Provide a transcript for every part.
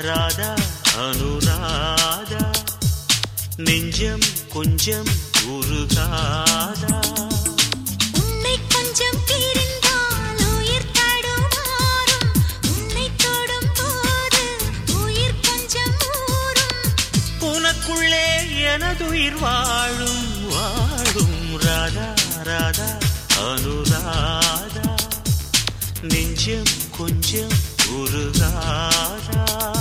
ராதா அனுராதா நெஞ்சம் கொஞ்சம் உருகாதா உன்னை கொஞ்சம் பிரிந்தால் உயிர் தடுமாறும் உன்னை தொடும் போது உயிர் கொஞ்சம் ஊறும் உனக்குள்ளே எனதுயிர் வாழும் வாழும் ராதா ராதா அனுராதா நெஞ்சம் கொஞ்சம் உருகாதா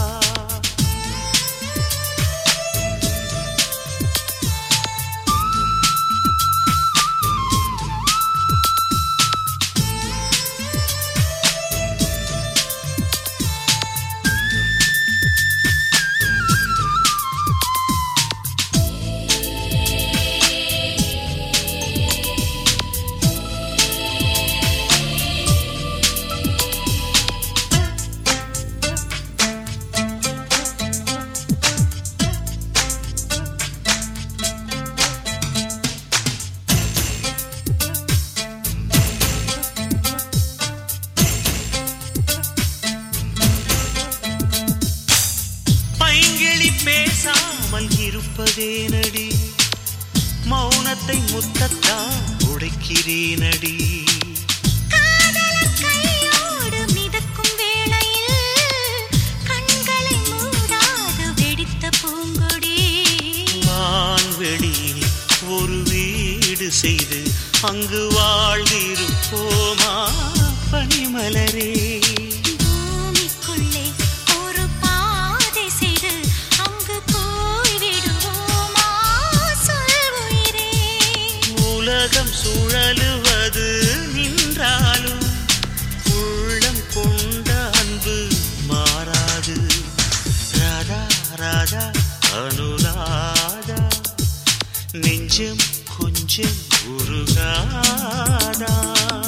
பைங்கிளி பேசாமல் இருப்பதேனடி மௌனத்தை முத்தத்தான் உடைக்கிறேனடி காதலர் கையோடு மிதக்கும் வேளையில் கண்களை மூடாது வெடித்த பூங்கொடி வான்வெளியில் ஒரு வீடு செய்து அங்கு வாழ்ந்திருப்போமா பனிமலரே பூமிக்குள்ளே ஒரு பாதை செய்து அங்கு போய்விடுவோமா சொல் உயிரே உலகம் சுழலுவது நின்றாலும் உள்ளம் கொண்ட அன்பு மாறாது ராதா ராதா அனுராதா நெஞ்சம் கொஞ்சம் உருகாதா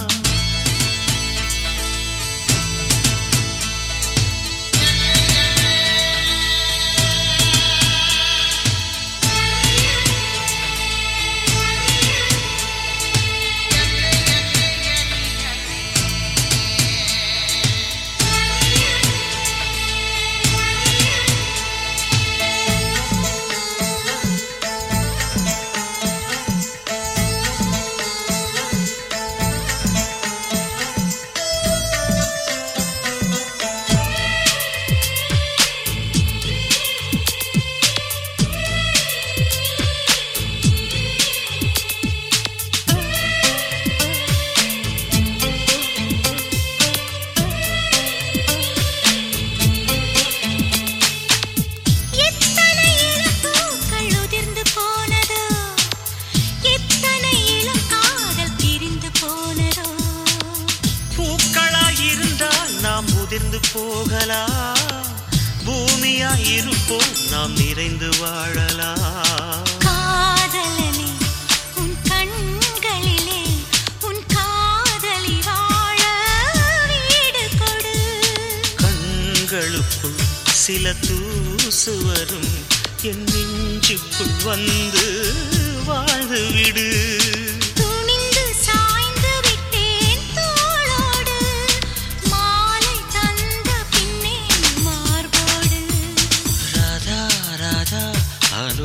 எத்தனை இளம் பூக்கள் உதிர்ந்து போனதோ எத்தனை இளம் காதல் பிரிந்து போனதோ பூக்களாயிருந்தால் நாம் உதிர்ந்து போகலாம் பூமியாயிருப்போம் நாம் நிறைந்து வாழலாம் காதலனே உன் கண்களிலே உன் காதலி வாழ வீடு கொடு கண்களுக்குள் சில தூசு வரும் என் நெஞ்சுக்குள் வந்து வாழ்ந்து விடு துணிந்து சாய்ந்து விட்டேன் தோளோடு மாலை தந்த பின்னே மார்போடு ராதா ராதா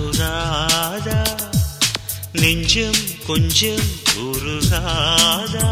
அனுராதா நெஞ்சம் கொஞ்சம் உருகாதா